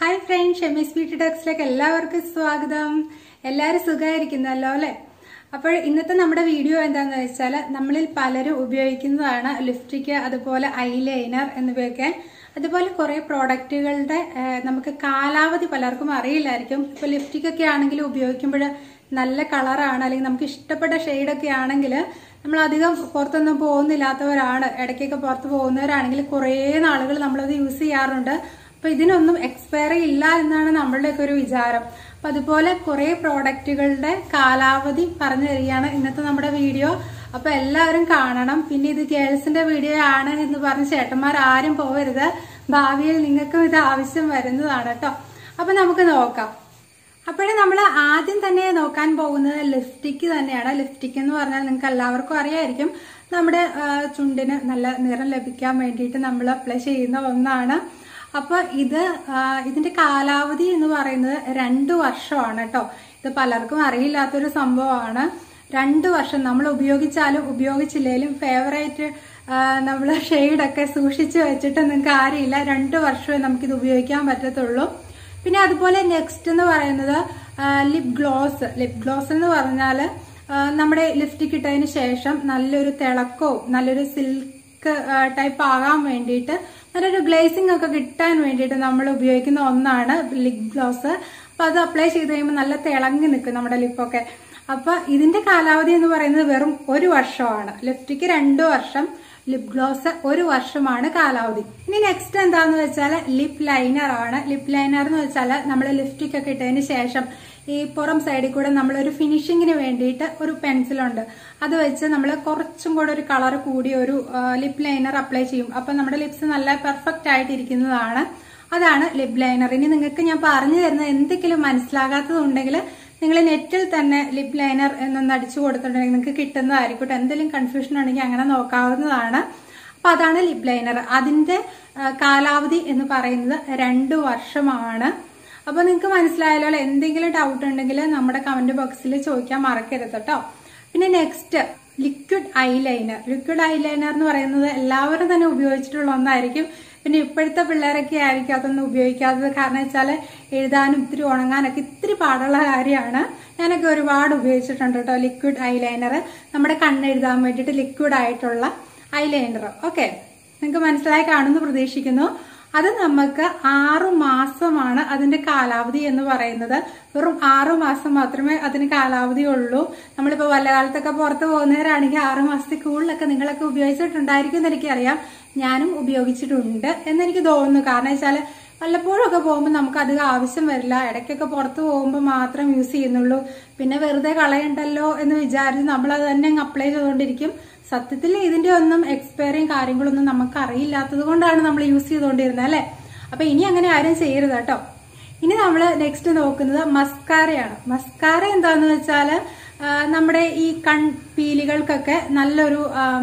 Hi friends Shemi's beauty ടോക്സിലേക്ക് എല്ലാവർക്കും സ്വാഗതം എല്ലാവരും സുഖമായിരിക്കുന്നല്ലോ അല്ലെ അപ്പോൾ ഇന്നത്തെ നമ്മുടെ വീഡിയോ എന്താണെന്ന് വെച്ചാൽ നമ്മളിൽ പലരും ഉപയോഗിക്കുന്നതാണ് ലിപ്സ്റ്റിക് അതുപോലെ ഐലൈനർ എന്നിവയൊക്കെ അതുപോലെ കുറേ പ്രോഡക്റ്റുകളുടെ ഏഹ്, നമുക്ക് കാലാവധി പലർക്കും അറിയില്ലായിരിക്കും ഇപ്പോൾ ലിപ്സ്റ്റിക് ഒക്കെ ആണെങ്കിൽ ഉപയോഗിക്കുമ്പോൾ നല്ല കളറാണ് അല്ലെങ്കിൽ നമുക്ക് ഇഷ്ടപ്പെട്ട ഷെയ്ഡൊക്കെ ആണെങ്കിൽ നമ്മൾ അധികം പുറത്തൊന്നും പോകുന്നില്ലാത്തവരാണ് ഇടയ്ക്കൊക്കെ പുറത്ത് പോകുന്നവരാണെങ്കിൽ കുറേ നാളുകൾ നമ്മളത് യൂസ് ചെയ്യാറുണ്ട് അപ്പൊ ഇതിനൊന്നും എക്സ്പയറി ഇല്ല എന്നാണ് നമ്മളുടെയൊക്കെ ഒരു വിചാരം അപ്പൊ അതുപോലെ കുറെ പ്രോഡക്റ്റുകളുടെ കാലാവധി പറഞ്ഞു തരികയാണ് ഇന്നത്തെ നമ്മുടെ വീഡിയോ അപ്പൊ എല്ലാവരും കാണണം പിന്നെ ഇത് ഗേൾസിന്റെ വീഡിയോ ആണ് എന്ന് പറഞ്ഞ് ചേട്ടന്മാർ ആരും പോകരുത് ഭാവിയിൽ നിങ്ങൾക്കും ഇത് ആവശ്യം വരുന്നതാണ് കേട്ടോ അപ്പൊ നമുക്ക് നോക്കാം അപ്പോഴേ നമ്മൾ ആദ്യം തന്നെ നോക്കാൻ പോകുന്നത് ലിപ്സ്റ്റിക് തന്നെയാണ് ലിപ്സ്റ്റിക് എന്ന് പറഞ്ഞാൽ നിങ്ങൾക്ക് എല്ലാവർക്കും അറിയായിരിക്കും നമ്മുടെ ആ, ചുണ്ടിന് നല്ല നിറം ലഭിക്കാൻ വേണ്ടിയിട്ട് നമ്മൾ അപ്ലൈ ചെയ്യുന്ന ഒന്നാണ് അപ്പൊ ഇത് ആ, ഇതിന്റെ കാലാവധി എന്ന് പറയുന്നത് രണ്ടു വർഷമാണ് കേട്ടോ ഇത് പലർക്കും അറിയില്ലാത്തൊരു സംഭവമാണ് രണ്ടു വർഷം നമ്മൾ ഉപയോഗിച്ചാലും ഉപയോഗിച്ചില്ലെങ്കിലും ഫേവറേറ്റ് നമ്മൾ ഷെയ്ഡൊക്കെ സൂക്ഷിച്ചു വെച്ചിട്ട് നിങ്ങൾക്ക് അറിയില്ല രണ്ടു വർഷമേ നമുക്കിത് ഉപയോഗിക്കാൻ പറ്റത്തുള്ളൂ പിന്നെ അതുപോലെ നെക്സ്റ്റ് എന്ന് പറയുന്നത് ലിപ് ഗ്ലോസ് ലിപ് ഗ്ലോസ് എന്ന് പറഞ്ഞാൽ നമ്മുടെ ലിപ്സ്റ്റിക് ഇട്ടതിന് ശേഷം നല്ലൊരു തിളക്കവും നല്ലൊരു സിൽക്ക് ടൈപ്പ് ആകാൻ വേണ്ടിയിട്ട് നല്ലൊരു ഗ്ലേസിംഗ് ഒക്കെ കിട്ടാൻ വേണ്ടിയിട്ട് നമ്മൾ ഉപയോഗിക്കുന്ന ഒന്നാണ് ലിപ് ഗ്ലോസ് അപ്പൊ അത് അപ്ലൈ ചെയ്ത് കഴിയുമ്പോൾ നല്ല തിളങ്ങി നിൽക്കും നമ്മുടെ ലിപ്പൊക്കെ അപ്പൊ ഇതിന്റെ കാലാവധി എന്ന് പറയുന്നത് വെറും ഒരു വർഷമാണ് ലിപ്സ്റ്റിക് രണ്ടു വർഷം ലിപ് ഗ്ലോസ് ഒരു വർഷമാണ് കാലാവധി ഇനി നെക്സ്റ്റ് എന്താന്ന് വെച്ചാൽ ലിപ് ലൈനർ ആണ് ലിപ് ലൈനർ എന്ന് വെച്ചാൽ നമ്മൾ ലിപ്സ്റ്റിക് ഒക്കെ ഇട്ടതിന് ശേഷം ഈ പുറം സൈഡിൽ കൂടെ നമ്മൾ ഒരു ഫിനിഷിങ്ങിന് വേണ്ടിയിട്ട് ഒരു പെൻസിലുണ്ട് അത് വെച്ച് നമ്മൾ കുറച്ചും കൂടെ ഒരു കളർ കൂടിയ ഒരു ലിപ് ലൈനർ അപ്ലൈ ചെയ്യും അപ്പൊ നമ്മുടെ ലിപ്സ് നല്ല പെർഫെക്റ്റ് ആയിട്ട് ഇരിക്കുന്നതാണ് അതാണ് ലിപ് ലൈനർ ഇനി നിങ്ങൾക്ക് ഞാൻ പറഞ്ഞു തരുന്നത് എന്തെങ്കിലും മനസ്സിലാകാത്തതുണ്ടെങ്കിൽ നിങ്ങൾ നെറ്റിൽ തന്നെ ലിപ് ലൈനർ എന്നൊന്ന് അടിച്ചു കൊടുത്തിട്ടുണ്ടെങ്കിൽ നിങ്ങൾക്ക് കിട്ടുന്നതായിരിക്കും എന്തെങ്കിലും കൺഫ്യൂഷൻ ഉണ്ടെങ്കിൽ അങ്ങനെ നോക്കാവുന്നതാണ് അപ്പൊ അതാണ് ലിപ് ലൈനർ അതിന്റെ ആ, കാലാവധി എന്ന് പറയുന്നത് രണ്ടു വർഷമാണ് അപ്പൊ നിങ്ങൾക്ക് മനസ്സിലായല്ലോ അല്ലേ? എന്തെങ്കിലും ഡൗട്ട് ഉണ്ടെങ്കിൽ നമ്മുടെ കമന്റ് ബോക്സിൽ ചോദിക്കാൻ മറക്കരുത് കേട്ടോ പിന്നെ next liquid eyeliner liquid eyeliner എന്ന് പറയുന്നത് എല്ലാവരും തന്നെ ഉപയോഗിച്ചിട്ടുള്ള ഒന്നായിരിക്കും പിന്നെ ഇപ്പോഴത്തെ പിള്ളേരൊക്കെ ആയിരിക്കും അതൊന്നും ഉപയോഗിക്കാത്തത് കാരണം വെച്ചാൽ എഴുതാനും ഇത്തിരി ഉണങ്ങാനൊക്കെ ഇത്തിരി പാടുള്ള കാര്യമാണ് ഞാനൊക്കെ ഒരുപാട് ഉപയോഗിച്ചിട്ടുണ്ട് കേട്ടോ ലിക്വിഡ് ഐലൈനർ നമ്മുടെ കണ്ണെഴുതാൻ വേണ്ടിയിട്ട് ലിക്വിഡ് ആയിട്ടുള്ള ഐലൈനർ ഓക്കെ നിങ്ങൾക്ക് മനസ്സിലായി കാണുമെന്ന് പ്രതീക്ഷിക്കുന്നു അത് നമുക്ക് ആറു മാസമാണ് അതിന്റെ കാലാവധി എന്ന് പറയുന്നത് വെറും ആറു മാസം മാത്രമേ അതിന് കാലാവധി ഉള്ളൂ നമ്മളിപ്പോ വല്ല കാലത്തൊക്കെ പുറത്ത് പോകുന്നവരാണെങ്കിൽ ആറു മാസത്തിൽ കൂടുതലൊക്കെ നിങ്ങളൊക്കെ ഉപയോഗിച്ചിട്ടുണ്ടായിരിക്കും എന്ന് എനിക്കറിയാം ഞാനും ഉപയോഗിച്ചിട്ടുണ്ട് എന്നെനിക്ക് തോന്നുന്നു കാരണം വെച്ചാൽ വല്ലപ്പോഴും ഒക്കെ പോകുമ്പോൾ നമുക്ക് അധികം ആവശ്യം വരില്ല ഇടയ്ക്കൊക്കെ പുറത്ത് പോകുമ്പോൾ മാത്രം യൂസ് ചെയ്യുന്നുള്ളൂ പിന്നെ വെറുതെ കളയണ്ടല്ലോ എന്ന് വിചാരിച്ച് നമ്മൾ അത് തന്നെ അപ്ലൈ ചെയ്തുകൊണ്ടിരിക്കും സത്യത്തിൽ ഇതിന്റെ ഒന്നും എക്സ്പയറിയും കാര്യങ്ങളൊന്നും നമുക്ക് അറിയില്ലാത്തത് കൊണ്ടാണ് നമ്മൾ യൂസ് ചെയ്തുകൊണ്ടിരുന്നത് അല്ലെ അപ്പൊ ഇനി അങ്ങനെ ആരും ചെയ്യരുത് കേട്ടോ ഇനി നമ്മൾ നെക്സ്റ്റ് നോക്കുന്നത് മസ്കാരയാണ് മസ്കാര എന്താന്ന് വെച്ചാൽ നമ്മുടെ ഈ കൺപീലികൾക്കൊക്കെ നല്ലൊരു ആം,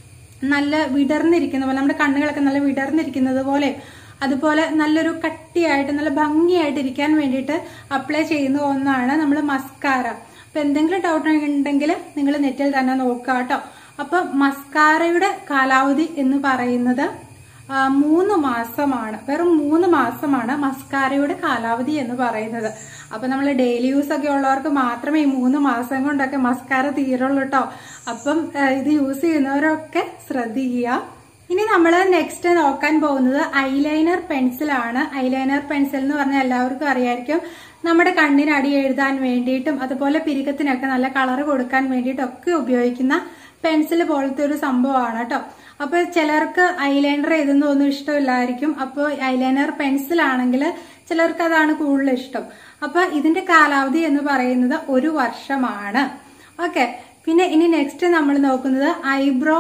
നല്ല വിടർന്നിരിക്കുന്ന പോലെ നമ്മുടെ കണ്ണുകളൊക്കെ നല്ല വിടർന്നിരിക്കുന്നത് പോലെ അതുപോലെ നല്ലൊരു കട്ടിയായിട്ട് നല്ല ഭംഗിയായിട്ട് ഇരിക്കാൻ വേണ്ടിയിട്ട് അപ്ലൈ ചെയ്യുന്ന ഒന്നാണ് നമ്മൾ മസ്കാര അപ്പൊ എന്തെങ്കിലും ഡൗട്ട് ഉണ്ടെങ്കിൽ നിങ്ങൾ നെറ്റിൽ തന്നെ നോക്കുക കേട്ടോ അപ്പൊ മസ്കാരയുടെ കാലാവധി എന്ന് പറയുന്നത് ആ, മൂന്ന് മാസമാണ് വെറും മൂന്ന് മാസമാണ് മസ്കാരയുടെ കാലാവധി എന്ന് പറയുന്നത് അപ്പൊ നമ്മൾ ഡെയിലി യൂസ് ഒക്കെ ഉള്ളവർക്ക് മാത്രമേ ഈ മൂന്ന് മാസം കൊണ്ടൊക്കെ മസ്കാര തീരുള്ളൂ കേട്ടോ അപ്പം ആ, ഇത് യൂസ് ചെയ്യുന്നവരൊക്കെ ശ്രദ്ധിക്കുക ഇനി നമ്മൾ നെക്സ്റ്റ് നോക്കാൻ പോകുന്നത് ഐലൈനർ പെൻസിലാണ് ഐലൈനർ പെൻസിൽ എന്ന് പറഞ്ഞാൽ എല്ലാവർക്കും അറിയായിരിക്കും നമ്മുടെ കണ്ണിന് അടി എഴുതാൻ വേണ്ടിയിട്ടും അതുപോലെ പിരികത്തിനൊക്കെ നല്ല കളർ കൊടുക്കാൻ വേണ്ടിയിട്ടൊക്കെ ഉപയോഗിക്കുന്ന പെൻസിൽ പോലത്തെ ഒരു സംഭവമാണ് കേട്ടോ അപ്പൊ ചിലർക്ക് ഐലൈനർ എഴുതുന്നതൊന്നും ഇഷ്ടമില്ലായിരിക്കും അപ്പോൾ ഐലൈനർ പെൻസിൽ ആണെങ്കിൽ ചിലർക്ക് അതാണ് കൂടുതൽ ഇഷ്ടം അപ്പൊ ഇതിന്റെ കാലാവധി എന്ന് പറയുന്നത് ഒരു വർഷമാണ് ഓക്കെ പിന്നെ ഇനി നെക്സ്റ്റ് നമ്മൾ നോക്കുന്നത് ഐബ്രോ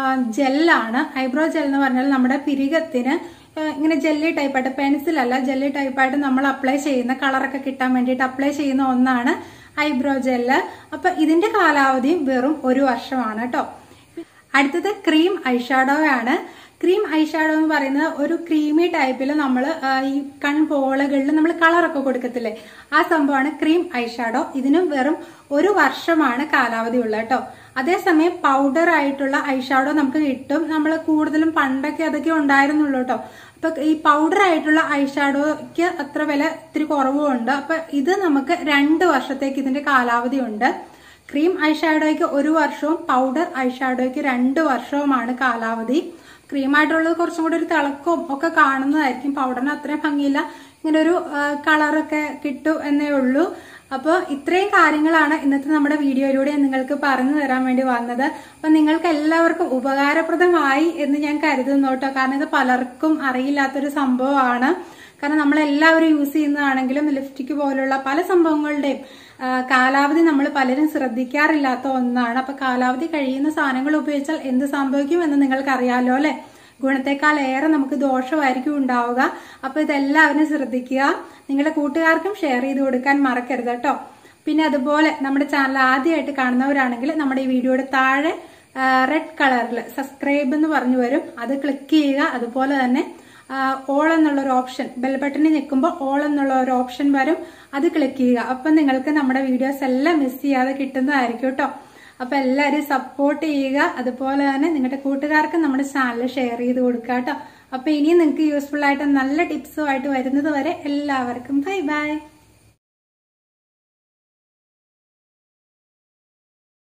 ജെല്ലാണ് ഐബ്രോ ജെൽ എന്ന് പറഞ്ഞാൽ നമ്മുടെ പിരികത്തിന് ആ, ഇങ്ങനെ ജെല്ലി ടൈപ്പായിട്ട് പെൻസിൽ അല്ല ജെല്ലി ടൈപ്പായിട്ട് നമ്മൾ അപ്ലൈ ചെയ്യുന്ന കളറൊക്കെ കിട്ടാൻ വേണ്ടിയിട്ട് അപ്ലൈ ചെയ്യുന്ന ഒന്നാണ് ഐബ്രോ ജെല്ല് അപ്പൊ ഇതിന്റെ കാലാവധിയും വെറും ഒരു വർഷമാണ് കേട്ടോ അടുത്തത് ക്രീം ഐഷാഡോ ആണ് ക്രീം ഐഷാഡോ എന്ന് പറയുന്നത് ഒരു ക്രീമി ടൈപ്പിൽ നമ്മൾ ഈ കൺപോളകളിൽ നമ്മൾ കളറൊക്കെ കൊടുക്കത്തില്ലേ ആ സംഭവമാണ് ക്രീം ഐഷാഡോ ഇതിനും വെറും ഒരു വർഷമാണ് കാലാവധി ഉള്ളത് കേട്ടോ അതേസമയം പൗഡർ ആയിട്ടുള്ള ഐഷാഡോ നമുക്ക് കിട്ടും നമ്മൾ കൂടുതലും പണ്ടൊക്കെ അതൊക്കെ ഉണ്ടായിരുന്നുള്ളൂ കേട്ടോ അപ്പൊ ഈ പൗഡർ ആയിട്ടുള്ള ഐഷാഡോയ്ക്ക് അത്ര വില ഇത്തിരി കുറവുമുണ്ട് അപ്പൊ ഇത് നമുക്ക് രണ്ട് വർഷത്തേക്ക് ഇതിന്റെ കാലാവധി ഉണ്ട് ക്രീം ഐഷാഡോയ്ക്ക് ഒരു വർഷവും പൗഡർ ഐഷാഡോയ്ക്ക് രണ്ട് വർഷവുമാണ് കാലാവധി ക്രീം ആയിട്ടുള്ളത് കുറച്ചും കൂടി ഒരു തിളക്കവും ഒക്കെ കാണുന്നതായിരിക്കും പൗഡറിന് അത്രയും ഭംഗിയില്ല ഇങ്ങനെ ഒരു കളറൊക്കെ കിട്ടും എന്നേ ഉള്ളൂ അപ്പോൾ ഇത്രയും കാര്യങ്ങളാണ് ഇന്നത്തെ നമ്മുടെ വീഡിയോയിലൂടെ നിങ്ങൾക്ക് പറഞ്ഞു തരാൻ വേണ്ടി വന്നത് അപ്പൊ നിങ്ങൾക്ക് എല്ലാവർക്കും ഉപകാരപ്രദമായി എന്ന് ഞാൻ കരുതുന്നു കേട്ടോ കാരണം ഇത് പലർക്കും അറിയില്ലാത്തൊരു സംഭവമാണ് കാരണം നമ്മളെല്ലാവരും യൂസ് ചെയ്യുന്നതാണെങ്കിലും ലിഫ്റ്റിക്ക് പോലുള്ള പല സംഭവങ്ങളുടെയും ആ, കാലാവധി നമ്മൾ പലരും ശ്രദ്ധിക്കാറില്ലാത്ത ഒന്നാണ് അപ്പൊ കാലാവധി കഴിയുന്ന സാധനങ്ങൾ ഉപയോഗിച്ചാൽ എന്ത് സംഭവിക്കും എന്ന് നിങ്ങൾക്ക് അറിയാലോ അല്ലെ ഗുണത്തെക്കാൾ ഏറെ നമുക്ക് ദോഷമായിരിക്കും ഉണ്ടാവുക അപ്പൊ ഇതെല്ലാവരും ശ്രദ്ധിക്കുക നിങ്ങളുടെ കൂട്ടുകാർക്കും ഷെയർ ചെയ്ത് കൊടുക്കാൻ മറക്കരുത് കേട്ടോ പിന്നെ അതുപോലെ നമ്മുടെ ചാനൽ ആദ്യമായിട്ട് കാണുന്നവരാണെങ്കിൽ നമ്മുടെ ഈ വീഡിയോയുടെ താഴെ റെഡ് കളറിൽ സബ്സ്ക്രൈബ് എന്ന് പറഞ്ഞു വരും അത് ക്ലിക്ക് ചെയ്യുക അതുപോലെ തന്നെ ഓൾ എന്നുള്ള ഒരു ഓപ്ഷൻ ബെൽ ബട്ടണിൽ നിൽക്കുമ്പോൾ ഓൾ എന്നുള്ള ഒരു ഓപ്ഷൻ വരും അത് ക്ലിക്ക് ചെയ്യുക അപ്പം നിങ്ങൾക്ക് നമ്മുടെ വീഡിയോസ് എല്ലാം മിസ് ചെയ്യാതെ കിട്ടുന്നതായിരിക്കും കേട്ടോ അപ്പൊ എല്ലാവരും സപ്പോർട്ട് ചെയ്യുക അതുപോലെ തന്നെ നിങ്ങളുടെ കൂട്ടുകാർക്ക് നമ്മുടെ ചാനൽ ഷെയർ ചെയ്ത് കൊടുക്കുക കേട്ടോ അപ്പൊ ഇനിയും നിങ്ങൾക്ക് യൂസ്ഫുൾ ആയിട്ട് നല്ല ടിപ്സുമായിട്ട് വരുന്നത് വരെ എല്ലാവർക്കും ബൈ ബൈ